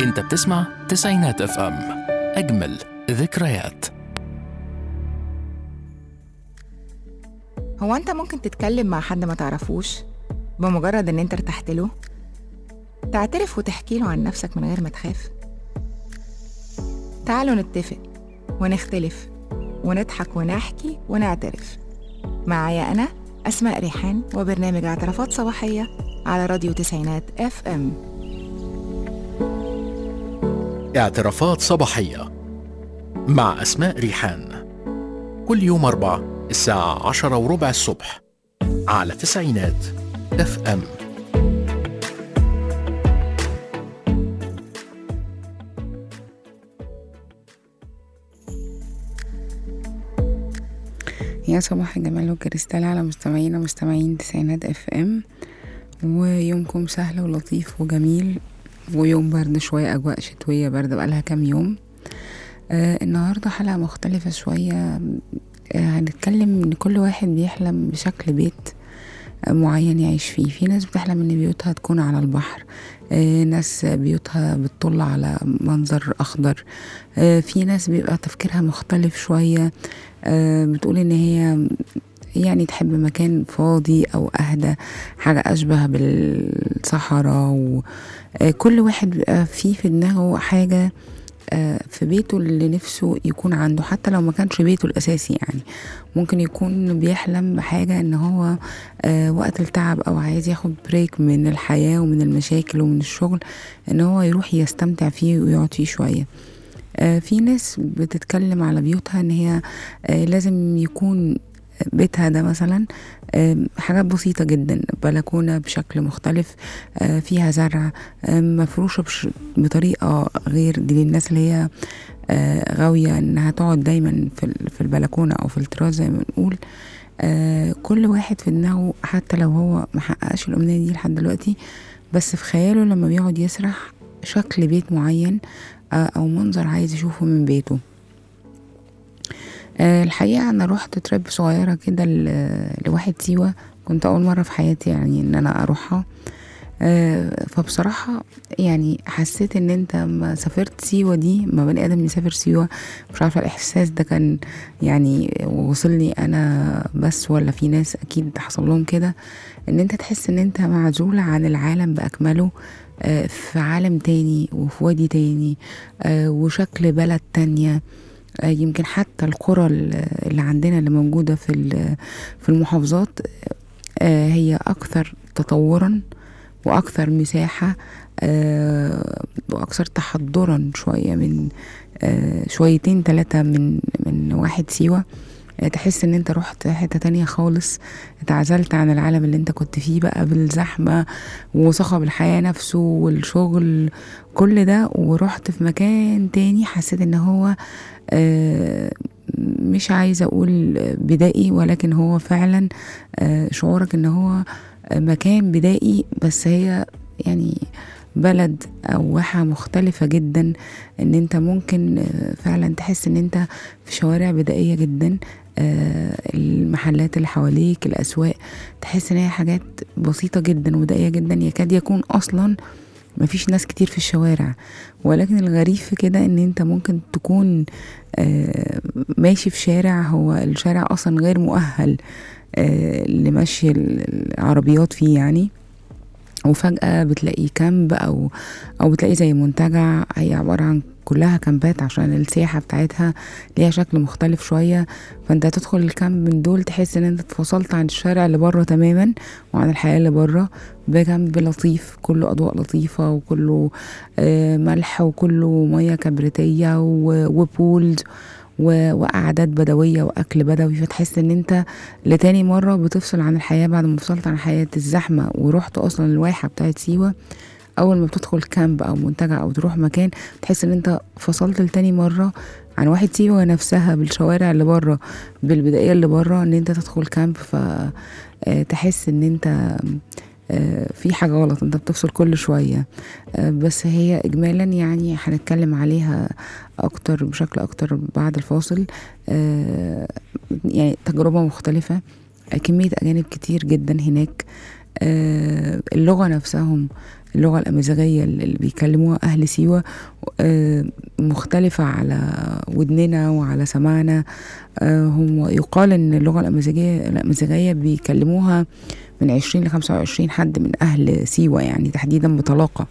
انت بتسمع تسعينات اف ام اجمل ذكريات هو انت ممكن تتكلم مع حد ما تعرفوش بمجرد ان انت ارتحت له تعترف وتحكي له عن نفسك من غير ما تخاف تعالوا نتفق ونختلف ونضحك ونحكي ونعترف معايا انا اسماء ريحان وبرنامج اعترافات صباحيه على راديو تسعينات اف ام اعترافات صباحية مع أسماء ريحان كل يوم أربع الساعة عشرة وربع الصبح على تسعينات اف ام يا صباح الجمال والكريستال على مستمعينا مستمعين تسعينات اف ام ويومكم سهل ولطيف وجميل ويوم برد شوية أجواء شتوية برد بقالها كام يوم آه النهاردة حلقة مختلفة شوية آه هنتكلم إن كل واحد بيحلم بشكل بيت آه معين يعيش فيه في ناس بتحلم إن بيوتها تكون على البحر آه ناس بيوتها بتطل على منظر أخضر آه في ناس بيبقى تفكيرها مختلف شوية آه بتقول إن هي يعني تحب مكان فاضي أو أهدى حاجة أشبه بالصحراء وكل واحد بيبقى فيه في دماغه حاجة آه، في بيته اللي نفسه يكون عنده حتى لو ما كانش بيته الأساسي يعني ممكن يكون بيحلم بحاجة إن هو آه، وقت التعب أو عايز ياخد بريك من الحياة ومن المشاكل ومن الشغل إن هو يروح يستمتع فيه ويقعد فيه شوية آه، في ناس بتتكلم على بيوتها إن هي آه، لازم يكون بيتها ده مثلا آم، حاجات بسيطة جدا بلكونة بشكل مختلف آه، فيها زرع آم، مفروشة بش- بطريقة غير دي للناس اللي هي آه، غاوية انها تقعد دايما في ال- في البلكونة او في التراس زي ما بنقول آه، كل واحد في دماغه حتى لو هو محققش الأمنية دي لحد دلوقتي بس في خياله لما بيقعد يسرح شكل بيت معين آه، أو منظر عايز يشوفه من بيته آه، الحقيقة أنا روحت تريب صغيرة كده ل- لواحد سيوة كنت أول مرة في حياتي يعني إن أنا أروحها آه، فبصراحة يعني حسيت إن أنت ما سافرت سيوة دي ما بني آدم يسافر سيوة مش عارفة الإحساس ده كان يعني وصلني أنا بس ولا في ناس أكيد حصل لهم كده إن أنت تحس إن أنت معزول عن العالم بأكمله آه، في عالم تاني وفي وادي تاني آه، وشكل بلد تانية آه، يمكن حتى القرى ال- اللي عندنا اللي موجودة في ال- في المحافظات آه، هي أكثر تطورا وأكثر مساحة آه، وأكثر تحضرا شوية من آه، شويتين ثلاثة من من واحد سيوة آه، تحس ان انت رحت حتة تانية خالص اتعزلت عن العالم اللي انت كنت فيه بقى بالزحمة وصخب الحياة نفسه والشغل كل ده ورحت في مكان تاني حسيت ان هو آه، مش عايزة أقول بدائي ولكن هو فعلا آه، شعورك إن هو آه، مكان بدائي بس هي يعني بلد أو واحة مختلفة جدا إن أنت ممكن آه، فعلا تحس إن أنت في شوارع بدائية جدا آه، المحلات اللي حواليك الأسواق تحس إن هي حاجات بسيطة جدا وبدائية جدا يكاد يكون أصلا مفيش ناس كتير في الشوارع ولكن الغريب في كده ان انت ممكن تكون آه، ماشي في شارع هو الشارع اصلا غير مؤهل آه، لمشي العربيات فيه يعني وفجأة بتلاقي كامب أو أو بتلاقي زي منتجع هي عبارة عن كلها كامبات عشان السياحة بتاعتها ليها شكل مختلف شوية فانت تدخل الكامب من دول تحس ان انت اتفصلت عن الشارع اللي بره تماما وعن الحياة اللي بره بكامب لطيف كله أضواء لطيفة وكله آه، ملح وكله مية كبريتية و- وبولز و- وقعدات بدوية وأكل بدوي فتحس إن أنت لتاني مرة بتفصل عن الحياة بعد ما فصلت عن حياة الزحمة ورحت أصلا الواحة بتاعت سيوة أول ما بتدخل كامب أو منتجع أو تروح مكان تحس إن أنت فصلت لتاني مرة عن واحد سيوة نفسها بالشوارع اللي بره بالبدائية اللي بره إن أنت تدخل كامب فتحس إن أنت آه، في حاجة غلط انت بتفصل كل شوية آه، بس هي اجمالا يعني هنتكلم عليها اكتر بشكل اكتر بعد الفاصل آه، يعني تجربة مختلفة آه، كمية اجانب كتير جدا هناك آه، اللغة نفسهم اللغة الأمازيغية اللي بيكلموها أهل سيوة آه، مختلفة على ودننا وعلى سماعنا آه، هم يقال إن اللغة الأمازيغية الأمازيغية بيكلموها من عشرين لخمسة وعشرين حد من أهل سيوة يعني تحديدا بطلاقة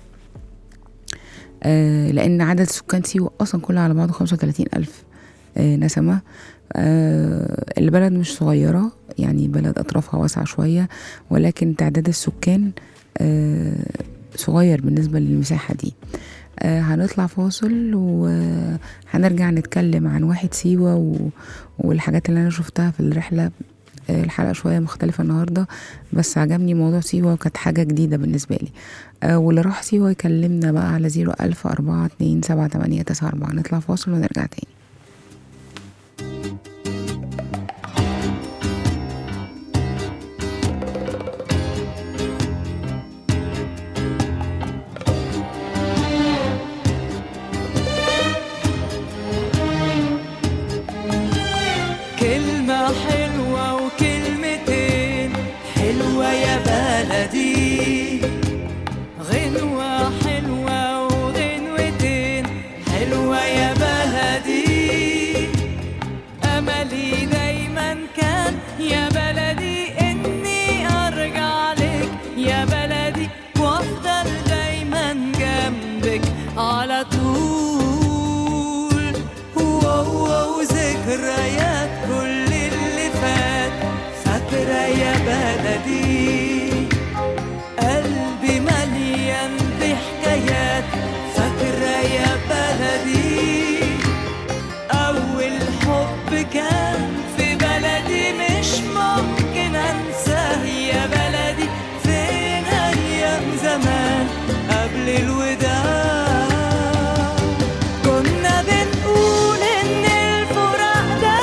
آه، لأن عدد سكان سيوة أصلا كلها على بعضه خمسة وتلاتين ألف آه، نسمة آه، البلد مش صغيرة يعني بلد أطرافها واسعة شوية ولكن تعداد السكان آه، صغير بالنسبة للمساحة دي آه، هنطلع فاصل وهنرجع نتكلم عن واحد سيوة و... والحاجات اللي أنا شفتها في الرحلة آه، الحلقة شوية مختلفة النهاردة بس عجبني موضوع سيوة وكانت حاجة جديدة بالنسبة لي آه، واللي راح سيوة يكلمنا بقى على زيرو ألف أربعة اتنين سبعة تمانية تسعة أربعة نطلع فاصل ونرجع تاني كلمة حلوة وكلمتين حلوة يا بلدي غنوة حلوة وغنوتين حلوة يا بلدي أملي دايما كان يا بلدي إني أرجع لك يا بلدي وأفضل دايما جنبك على طول واو واو ذكريات كل اللي فات فاكرة يا بلدي قلبي مليان بحكايات فاكرة يا بلدي أول حب كان في بلدي مش ممكن أنساه يا بلدي فين أيام زمان قبل الوداع كنا بنقول إن الفراق ده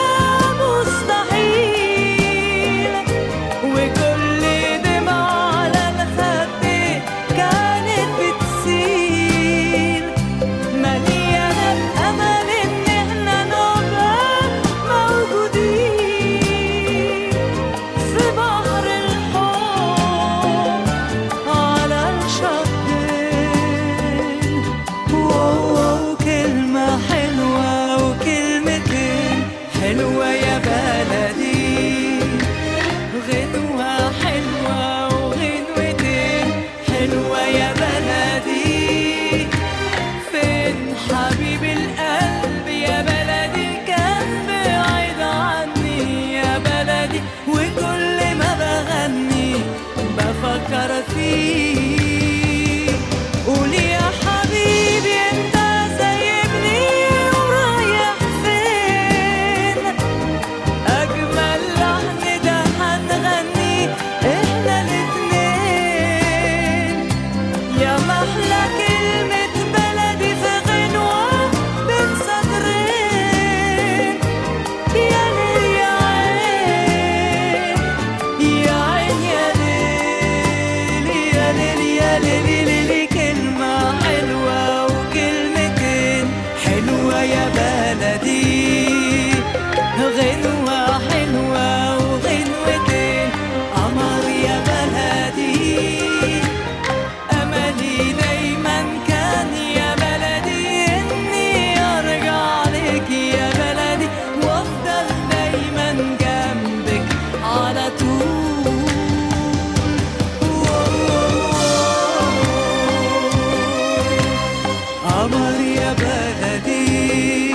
مستحيل وكل دمعة على الخد كانت بتسيل مليانة الأمل إن إحنا نبقى موجودين في بحر الحب على الشطين واو واو كلمة حلوة وكلمتين حلوة يا بلدي غنوة حلوة وغنوتين حلوة يا بلدي فين حبيب القلب يا بلدي كان بعيد عني يا بلدي وكل ما بغني بفكر فيه قول يا حبيبي انت سايبني ورايح فين أجمل لحن ده هنغني إحنا الاتنين يا محلى كلمة بلدي في غنوة بين سطرين يا ليل يا عين يا عين يا ليل يا ليل يا ليل ليل كلمة حلوة وكلمتين حلوة يا بلدي غنوة حلوة وغنوتين قمر يا بلدي أملي دايما كان يا بلدي إني أرجع لك يا بلدي وأفضل دايما جنبك على طول قمر يا بلدي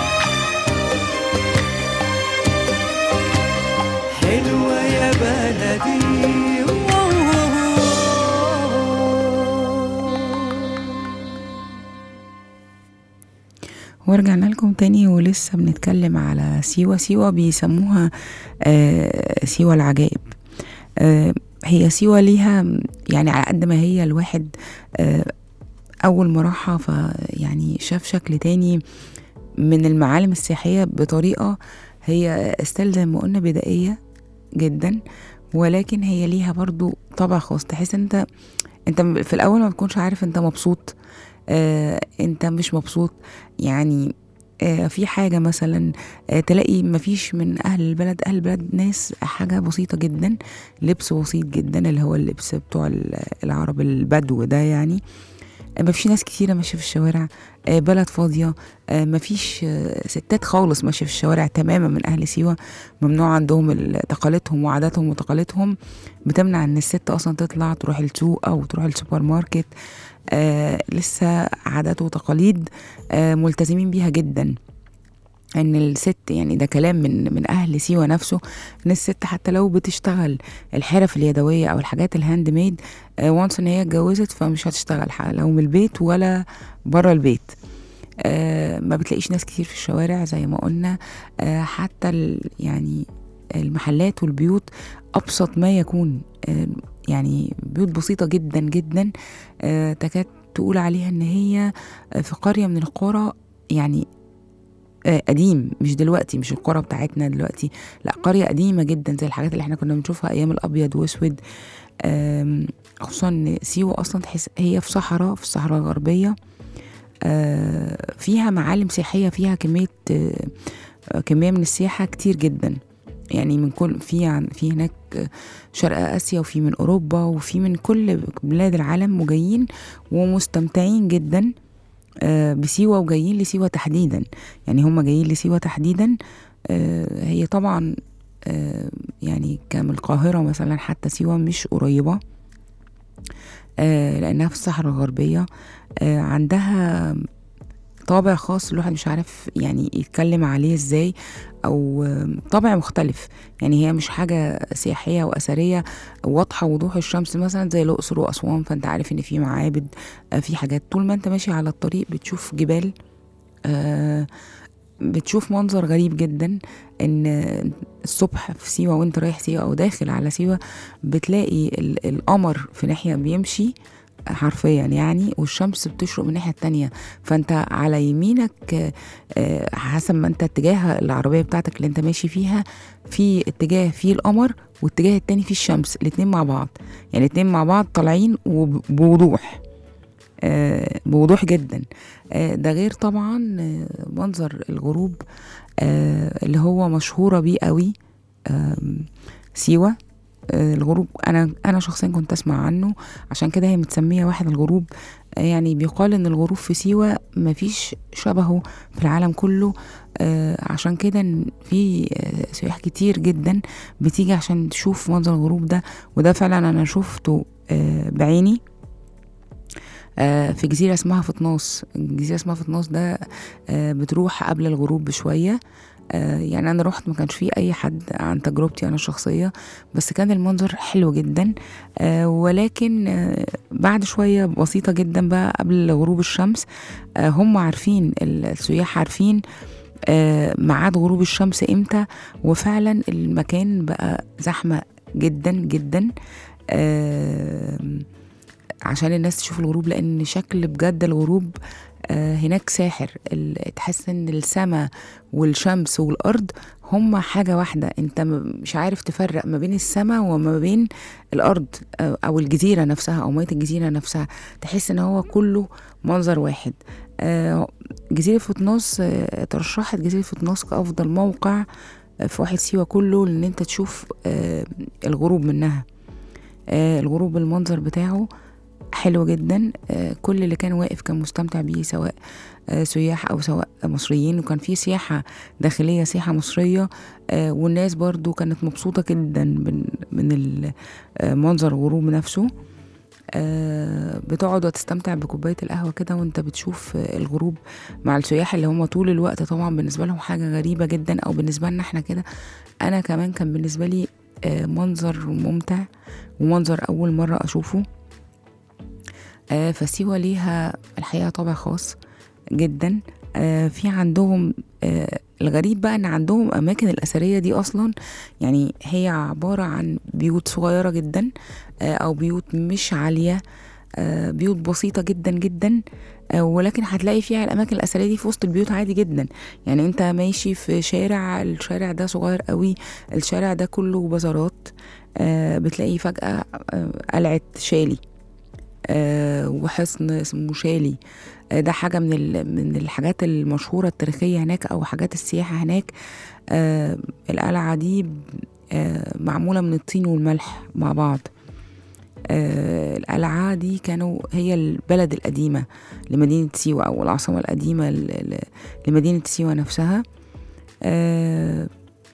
حلوة يا بلدي ورجعنا لكم تاني ولسه بنتكلم على سيوة سيوة بيسموها آه، سيوة العجائب آه، هي سيوة ليها يعني على قد ما هي الواحد آه، أول ما راحها فيعني شاف شكل تاني من المعالم السياحية بطريقة هي ستيل زي ما قلنا بدائية جدا ولكن هي ليها برضو طبع خاص تحس انت انت في الأول ما بتكونش عارف انت مبسوط آه انت مش مبسوط يعني آه، في حاجة مثلا آه، تلاقي مفيش من أهل البلد أهل البلد ناس حاجة بسيطة جدا لبس بسيط جدا اللي هو اللبس بتوع ال- العرب البدو ده يعني آه، مفيش ناس كتيرة ماشية في الشوارع آه، بلد فاضية آه، مفيش آه، ستات خالص ماشية في الشوارع تماما من أهل سيوة ممنوع عندهم ال- تقاليدهم وعاداتهم وتقاليدهم بتمنع إن الست أصلا تطلع تروح السوق أو تروح السوبر ماركت آه لسه عادات وتقاليد آه ملتزمين بيها جدا ان الست يعني ده كلام من من اهل سيوه نفسه ان الست حتى لو بتشتغل الحرف اليدويه او الحاجات الهاند ميد وانس ان هي اتجوزت فمش هتشتغل ح- لو من البيت ولا بره البيت آه ما بتلاقيش ناس كتير في الشوارع زي ما قلنا آه حتى ال- يعني المحلات والبيوت ابسط ما يكون آه يعني بيوت بسيطه جدا جدا آه تكاد تقول عليها ان هي آه، في قريه من القرى يعني آه، قديم مش دلوقتي مش القرى بتاعتنا دلوقتي لا قرية قديمة جدا زي الحاجات اللي احنا كنا بنشوفها أيام الأبيض وأسود آم، خصوصا إن سيوة أصلا تحس هي في صحراء في الصحراء الغربية آه، فيها معالم سياحية فيها كمية آه، آه، كمية من السياحة كتير جدا يعني من كل في عن في هناك آه، شرق آسيا وفي من أوروبا وفي من كل بلاد العالم وجايين ومستمتعين جدا آه، بسيوة وجايين لسيوة تحديدا يعني هم جايين لسيوة تحديدا آه، هي طبعا آه، يعني كان القاهرة مثلا حتى سيوة مش قريبة آه، لأنها في الصحراء الغربية آه، عندها طابع خاص الواحد مش عارف يعني يتكلم عليه ازاي او آه، طابع مختلف يعني هي مش حاجة سياحية وأثرية واضحة وضوح الشمس مثلا زي الأقصر وأسوان فأنت عارف إن في معابد آه، في حاجات طول ما أنت ماشي على الطريق بتشوف جبال آه، بتشوف منظر غريب جدا ان الصبح في سيوة وانت رايح سيوة او داخل على سيوة بتلاقي ال- القمر في ناحية بيمشي حرفيا يعني والشمس بتشرق من الناحية التانية فانت على يمينك آه، آه، حسب ما انت اتجاه العربية بتاعتك اللي انت ماشي فيها في اتجاه فيه القمر والاتجاه التاني فيه الشمس الاتنين مع بعض يعني الاتنين مع بعض طالعين وبوضوح آه، بوضوح جدا آه، ده غير طبعا آه، منظر الغروب آه، اللي هو مشهورة بيه قوي آم، سيوة آه، الغروب انا انا شخصيا كنت اسمع عنه عشان كده هي متسميه واحد الغروب آه، يعني بيقال ان الغروب في سيوه مفيش شبهه في العالم كله آه، عشان كده إن في آه، سياح كتير جدا بتيجي عشان تشوف منظر الغروب ده وده فعلا انا شفته آه، بعيني آه، في جزيرة اسمها فطناس جزيرة اسمها فطناس ده آه، بتروح قبل الغروب بشوية آه، يعني أنا رحت ما كانش فيه أي حد عن تجربتي أنا الشخصية بس كان المنظر حلو جدا آه، ولكن آه، بعد شوية بسيطة جدا بقى قبل غروب الشمس آه، هم عارفين السياح عارفين آه، ميعاد غروب الشمس امتى وفعلا المكان بقى زحمة جدا جدا آه، عشان الناس تشوف الغروب لان شكل بجد الغروب آه، هناك ساحر ال- تحس ان السماء والشمس والارض هما حاجة واحدة انت م- مش عارف تفرق ما بين السماء وما بين الارض آه، او الجزيرة نفسها او مية الجزيرة نفسها تحس ان هو كله منظر واحد آه، جزيرة فطناس آه، ترشحت جزيرة فطناس كأفضل موقع آه، في واحد سيوة كله لان انت تشوف آه، الغروب منها آه، الغروب المنظر بتاعه حلو جدا آه، كل اللي كان واقف كان مستمتع بيه سواء آه، سياح او سواء مصريين وكان في سياحة داخلية سياحة مصرية آه، والناس برضو كانت مبسوطة جدا من من ال- آه، منظر الغروب نفسه آه، بتقعد وتستمتع بكوباية القهوة كده وانت بتشوف آه، الغروب مع السياح اللي هم طول الوقت طبعا بالنسبة لهم حاجة غريبة جدا او بالنسبة لنا احنا كده انا كمان كان بالنسبة لي آه، منظر ممتع ومنظر اول مرة اشوفه آه، فسيوة ليها الحقيقة طابع خاص جدا آه، في عندهم آه، الغريب بقى ان عندهم اماكن الاثريه دي اصلا يعني هي عباره عن بيوت صغيره جدا آه، او بيوت مش عاليه آه، بيوت بسيطه جدا جدا آه، ولكن هتلاقي فيها الاماكن الاثريه دي في وسط البيوت عادي جدا يعني انت ماشي في شارع الشارع ده صغير قوي الشارع ده كله بازارات آه، بتلاقي فجاه آه، قلعه شالي آه، وحصن اسمه شالي آه، ده حاجة من ال- من الحاجات المشهورة التاريخية هناك أو حاجات السياحة هناك آه، القلعة دي آه، معمولة من الطين والملح مع بعض آه، القلعة دي كانوا هي البلد القديمة لمدينة سيوة أو العاصمة القديمة ل- ل- لمدينة سيوة نفسها آه،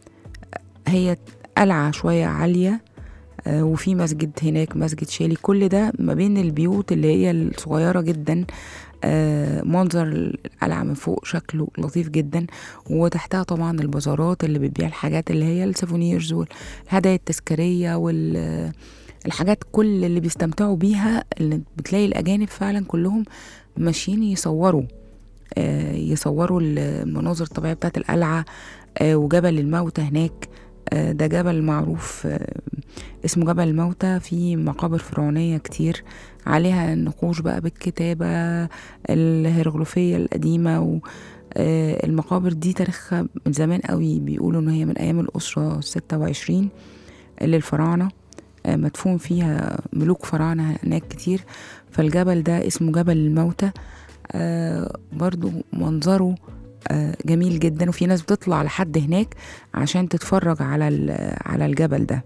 هي قلعة شوية عالية آه، وفي مسجد هناك مسجد شالي كل ده ما بين البيوت اللي هي الصغيرة جدا آه، منظر القلعة من فوق شكله لطيف جدا وتحتها طبعا البازارات اللي بتبيع الحاجات اللي هي السيفونيرز والهدايا التذكارية والحاجات كل اللي بيستمتعوا بيها اللي بتلاقي الأجانب فعلا كلهم ماشيين يصوروا آه، يصوروا المناظر الطبيعية بتاعت القلعة آه، وجبل الموتى هناك آه، ده جبل معروف آه، اسمه جبل الموتى في مقابر فرعونية كتير عليها نقوش بقى بالكتابة الهيروغليفية القديمة و آه، المقابر دي تاريخها من زمان قوي بيقولوا ان هي من ايام الاسرة 26 للفراعنة آه، مدفون فيها ملوك فراعنة هناك كتير فالجبل ده اسمه جبل الموتى آه، برضو منظره آه، جميل جدا وفي ناس بتطلع لحد هناك عشان تتفرج على ال- على الجبل ده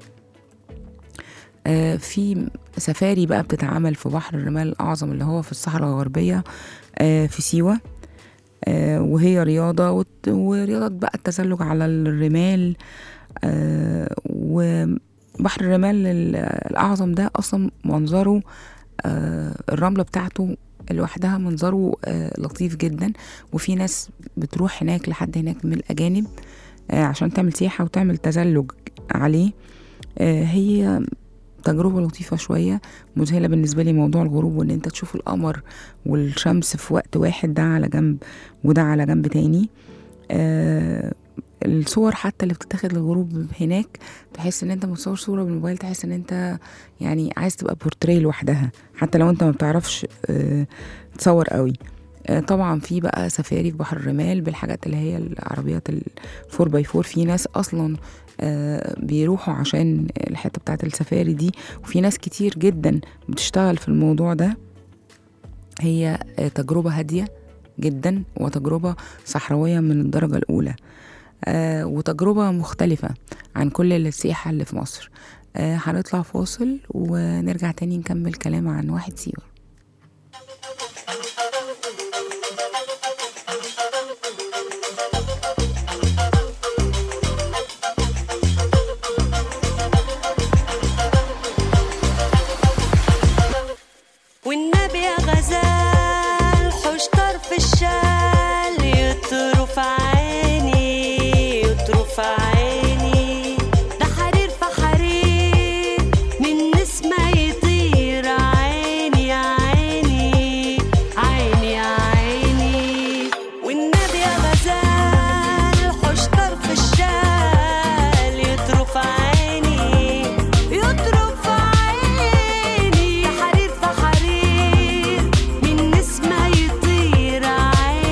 آه، في سفاري بقى بتتعمل في بحر الرمال الأعظم اللي هو في الصحراء الغربية آه، في سيوة آه، وهي رياضة وت- ورياضة بقى التزلج على الرمال آه، وبحر الرمال ال- الأعظم ده أصلا منظره آه، الرملة بتاعته لوحدها منظره آه، لطيف جدا وفي ناس بتروح هناك لحد هناك من الأجانب آه، عشان تعمل سياحة وتعمل تزلج عليه آه، هي تجربة لطيفة شوية مذهلة بالنسبة لي موضوع الغروب وإن أنت تشوف القمر والشمس في وقت واحد ده على جنب وده على جنب تاني آه الصور حتى اللي بتتاخد للغروب هناك تحس ان انت متصور صورة بالموبايل تحس ان انت يعني عايز تبقى بورتريه لوحدها حتى لو انت ما بتعرفش آه تصور قوي آه طبعا في بقى سفاري في بحر الرمال بالحاجات اللي هي العربيات الفور باي فور في ناس اصلا آه بيروحوا عشان الحته بتاعت السفاري دي وفي ناس كتير جدا بتشتغل في الموضوع ده هي آه تجربه هاديه جدا وتجربه صحراويه من الدرجه الاولى آه وتجربه مختلفه عن كل السياحه اللي في مصر آه هنطلع فاصل ونرجع تاني نكمل كلام عن واحد سيوه والنبي يا غزال حوش طرف الشال يطرف عيني يطرف عيني ده حرير في حرير من نسمة يطير عيني يا عيني عيني يا عيني والنبي يا غزال حوش طرف الشال يطرف عيني يطرف عيني حرير في حرير من نسمة يطير عيني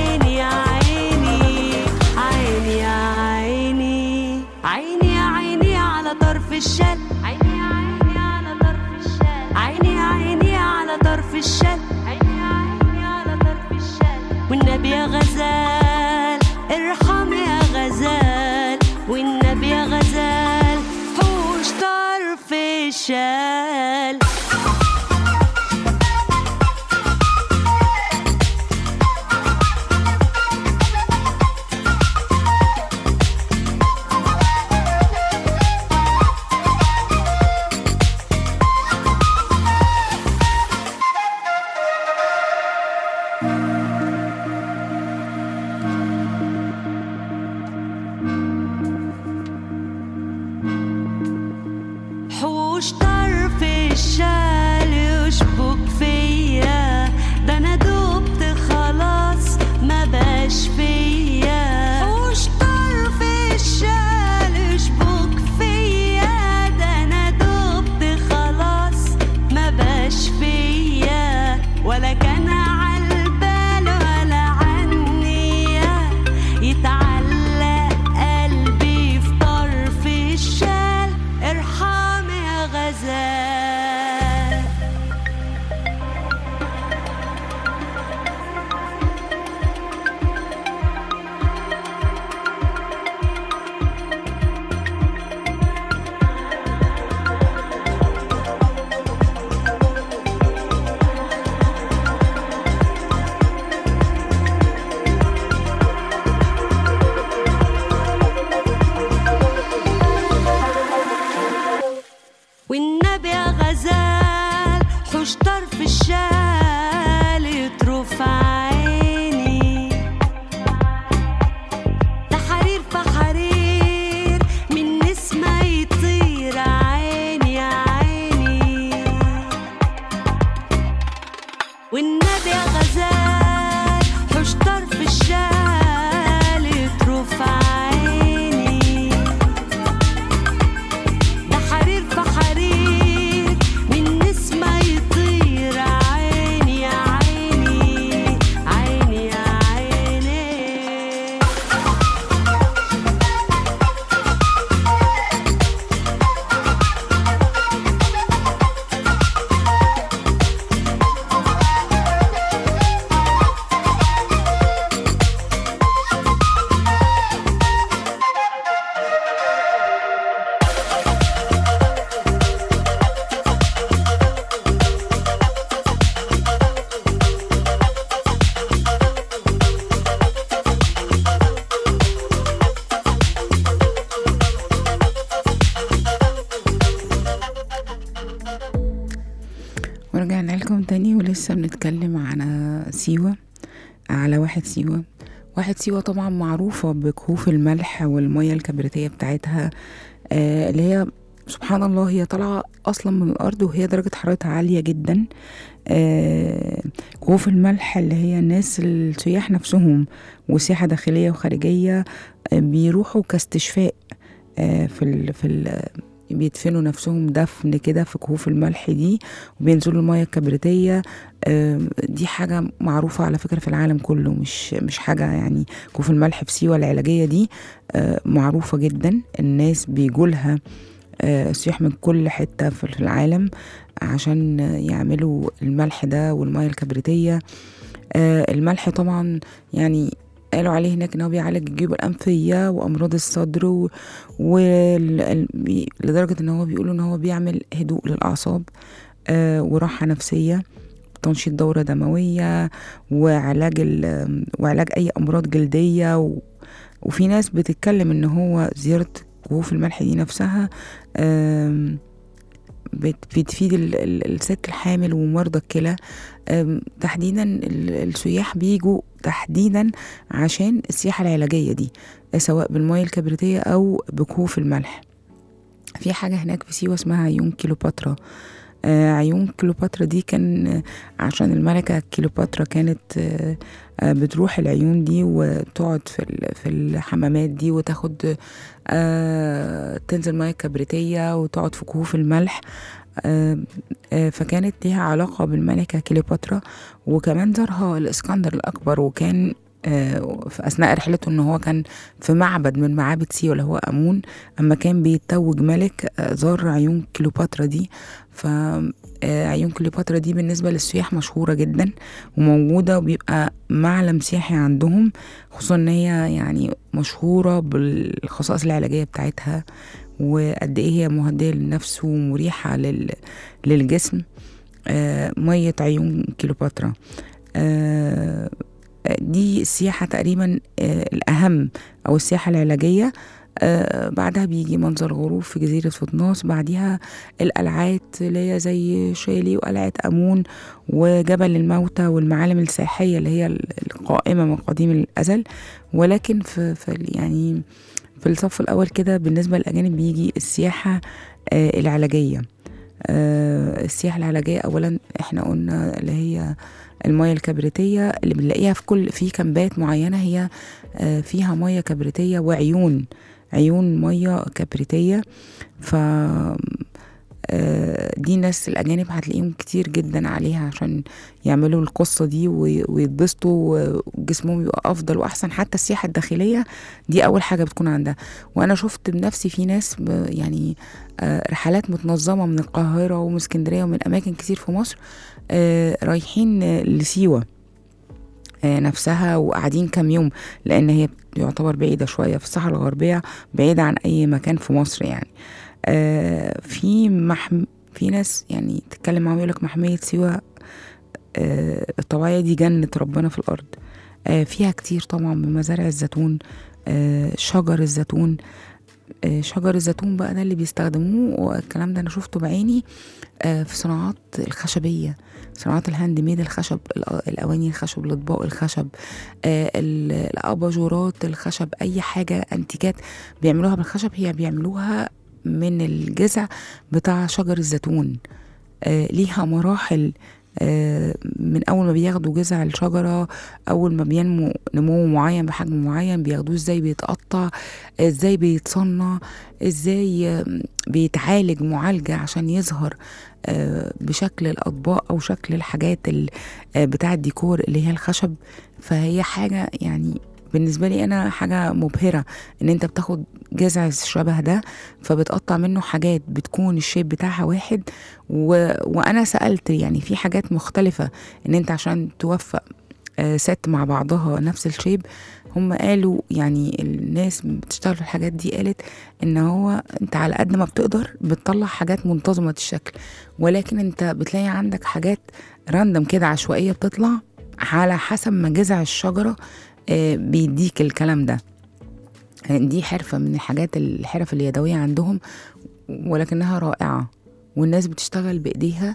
حوش طرف الشال طرف عيني تحرير فحرير من نسمة يطير عيني يا عيني والنبي يا غزال حوش طرف الشال طرف عيني ده حرير فحرير من نسمة يطير عيني يا عيني عيني يا عيني ورجعنا لكم تاني ولسه بنتكلم عن سيوة على واحد سيوة واحد سيوة طبعا معروفة بكهوف الملح والمية الكبريتية بتاعتها آه اللي هي سبحان الله هي طالعة أصلا من الأرض وهي درجة حرارتها عالية جدا آه كهوف الملح اللي هي الناس السياح نفسهم وسياحة داخلية وخارجية آه بيروحوا كاستشفاء آه في ال في ال بيدفنوا نفسهم دفن كده في كهوف الملح دي وبينزلوا المياه الكبريتية آم، دي حاجة معروفة على فكرة في العالم كله مش مش حاجة يعني كهوف الملح في سيوة العلاجية دي آه، معروفة جدا الناس بيجولها آه، سياح من كل حتة في العالم عشان يعملوا الملح ده والمياه الكبريتية آه، الملح طبعا يعني قالوا عليه هناك ان هو بيعالج الجيوب الانفيه وامراض الصدر و... وال... ال- بي- لدرجه ان هو بيقولوا ان هو بيعمل هدوء للاعصاب آه وراحه نفسيه تنشيط دورة دموية وعلاج ال... وعلاج أي أمراض جلدية و... وفي ناس بتتكلم إن هو زيارة كهوف الملح دي نفسها آم، بت- بتفيد ال- ال- الست الحامل ومرضى الكلى آم، تحديدا ال- السياح بيجوا تحديدا عشان السياحة العلاجية دي سواء بالمياه الكبريتية أو بكهوف الملح في حاجة هناك في سيوة اسمها عيون كيلوباترا آه عيون كيلوباترا دي كان آه، عشان الملكة كيلوباترا كانت آه آه بتروح العيون دي وتقعد في ال- في الحمامات دي وتاخد آه تنزل مياه كبريتية وتقعد في كهوف الملح آه آه فكانت ليها علاقة بالملكة كليوباترا وكمان زارها الإسكندر الأكبر وكان آه، في أثناء رحلته إن هو كان في معبد من معابد سيوة اللي هو أمون أما كان بيتوج ملك آه، زار عيون كليوباترا دي ف آه، عيون كليوباترا دي بالنسبة للسياح مشهورة جدا وموجودة وبيبقى معلم سياحي عندهم خصوصا إن هي يعني مشهورة بالخصائص العلاجية بتاعتها وقد إيه هي مهدية للنفس ومريحة لل... للجسم آه، مية عيون كليوباترا آه، دي السياحة تقريبا آه، الأهم أو السياحة العلاجية آه، بعدها بيجي منظر غروب في جزيرة فطناس بعديها القلعات اللي هي زي شالي وقلعة أمون وجبل الموتى والمعالم السياحية اللي هي القائمة من قديم الأزل ولكن في, في ال- يعني في الصف الأول كده بالنسبة للأجانب بيجي السياحة آه، العلاجية آه، السياحة العلاجية أولا احنا قلنا اللي هي المياه الكبريتية اللي بنلاقيها في كل في كامبات معينة هي آه، فيها مياه كبريتية وعيون عيون مياه كبريتية ف آه، دي ناس الأجانب هتلاقيهم كتير جدا عليها عشان يعملوا القصة دي وي- ويتبسطوا وجسمهم يبقى أفضل وأحسن حتى السياحة الداخلية دي أول حاجة بتكون عندها وأنا شفت بنفسي في ناس ب- يعني آه، رحلات متنظمة من القاهرة ومن اسكندرية ومن أماكن كتير في مصر آه، رايحين آه، لسيوة آه، نفسها وقاعدين كام يوم لان هي يعتبر بعيده شويه في الصحراء الغربيه بعيده عن اي مكان في مصر يعني آه، في محم في ناس يعني تتكلم معاهم يقولك محميه سيوه آه، الطبيعيه دي جنه ربنا في الارض آه، فيها كتير طبعا من مزارع الزيتون آه، شجر الزيتون آه، شجر الزيتون بقى ده اللي بيستخدموه والكلام ده انا شفته بعيني آه، في صناعات الخشبيه صناعات الهاند ميد الخشب الأ- الاواني الخشب الاطباق الخشب آه، ال- الاباجورات الخشب اي حاجه انتيكات بيعملوها بالخشب هي بيعملوها من الجذع بتاع شجر الزيتون آه، ليها مراحل آه، من اول ما بياخدوا جذع الشجره اول ما بينمو نمو معين بحجم معين بياخدوه ازاي بيتقطع ازاي بيتصنع ازاي آم، بيتعالج معالجه عشان يظهر آه، بشكل الاطباق او شكل الحاجات ال- آه، بتاع الديكور اللي هي الخشب فهي حاجه يعني بالنسبه لي انا حاجه مبهره ان انت بتاخد جذع الشبه ده فبتقطع منه حاجات بتكون الشيب بتاعها واحد و... وانا سالت يعني في حاجات مختلفه ان انت عشان توفق آه، ست مع بعضها نفس الشيب هم قالوا يعني الناس بتشتغل في الحاجات دي قالت ان هو انت على قد ما بتقدر بتطلع حاجات منتظمه الشكل ولكن انت بتلاقي عندك حاجات راندم كده عشوائيه بتطلع على حسب ما جذع الشجره آه، بيديك الكلام ده دي حرفة من الحاجات الحرف اليدوية عندهم ولكنها رائعة والناس بتشتغل بإيديها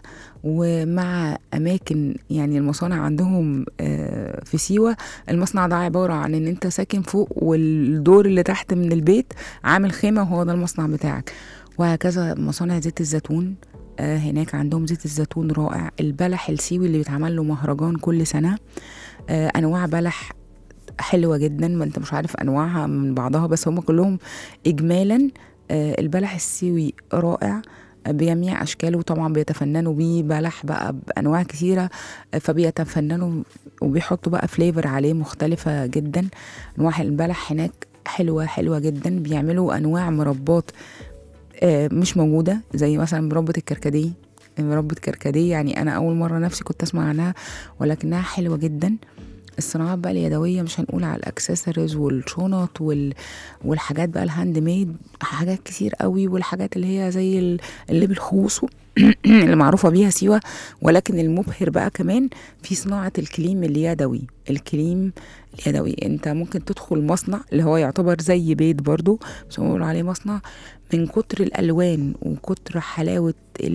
ومع أماكن يعني المصانع عندهم آه، في سيوة المصنع ده عبارة عن إن أنت ساكن فوق والدور اللي تحت من البيت عامل خيمة وهو ده المصنع بتاعك وهكذا مصانع زيت الزيتون آه، هناك عندهم زيت الزيتون رائع البلح السيوي اللي بيتعمل له مهرجان كل سنة آه، أنواع بلح حلوة جدا ما انت مش عارف انواعها من بعضها بس هم كلهم اجمالا آه، البلح السيوي رائع آه، بجميع اشكاله طبعا بيتفننوا بيه بلح بقى بانواع كثيره آه، فبيتفننوا وبيحطوا بقى فليفر عليه مختلفه جدا انواع البلح هناك حلوه حلوه جدا بيعملوا انواع مربات آه، مش موجوده زي مثلا مربى الكركديه مربى كركديه يعني انا اول مره نفسي كنت اسمع عنها ولكنها حلوه جدا الصناعات بقى اليدويه مش هنقول على الاكسسوارز والشنط وال... والحاجات بقى الهاند ميد حاجات كتير قوي والحاجات اللي هي زي ال- اللي بالخوص اللي معروفه بيها سيوه ولكن المبهر بقى كمان في صناعه الكليم اليدوي الكليم اليدوي انت ممكن تدخل مصنع اللي هو يعتبر زي بيت برضو بس هم بيقولوا عليه مصنع من كتر الالوان وكتر حلاوه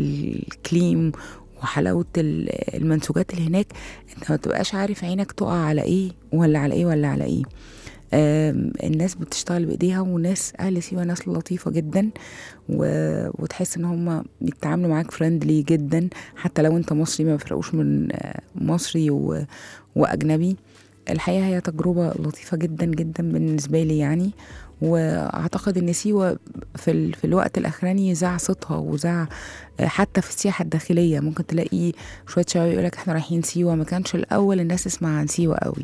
الكليم وحلاوه ال- المنسوجات اللي هناك انت ما تبقاش عارف عينك تقع على ايه ولا على ايه ولا على ايه آم، الناس بتشتغل بايديها وناس اهل سيوه ناس لطيفه جدا و... وتحس ان هم بيتعاملوا معاك فريندلي جدا حتى لو انت مصري ما بيفرقوش من آه، مصري و... واجنبي الحقيقه هي تجربه لطيفه جدا جدا بالنسبه لي يعني واعتقد ان سيوه في, ال... في الوقت الاخراني ذاع صوتها وذاع آه، حتى في السياحه الداخليه ممكن تلاقي شويه شباب يقولك احنا رايحين سيوه ما كانش الاول الناس تسمع عن سيوه قوي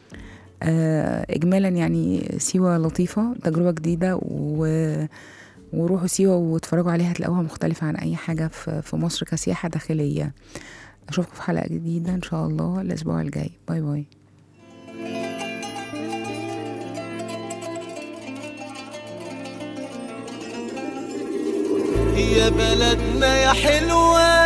آه، اجمالا يعني سيوه لطيفه تجربه جديده و وروحوا سيوه واتفرجوا عليها هتلاقوها مختلفه عن اي حاجه في في مصر كسياحه داخليه اشوفكم في حلقه جديده ان شاء الله الاسبوع الجاي باي باي يا بلدنا يا حلوة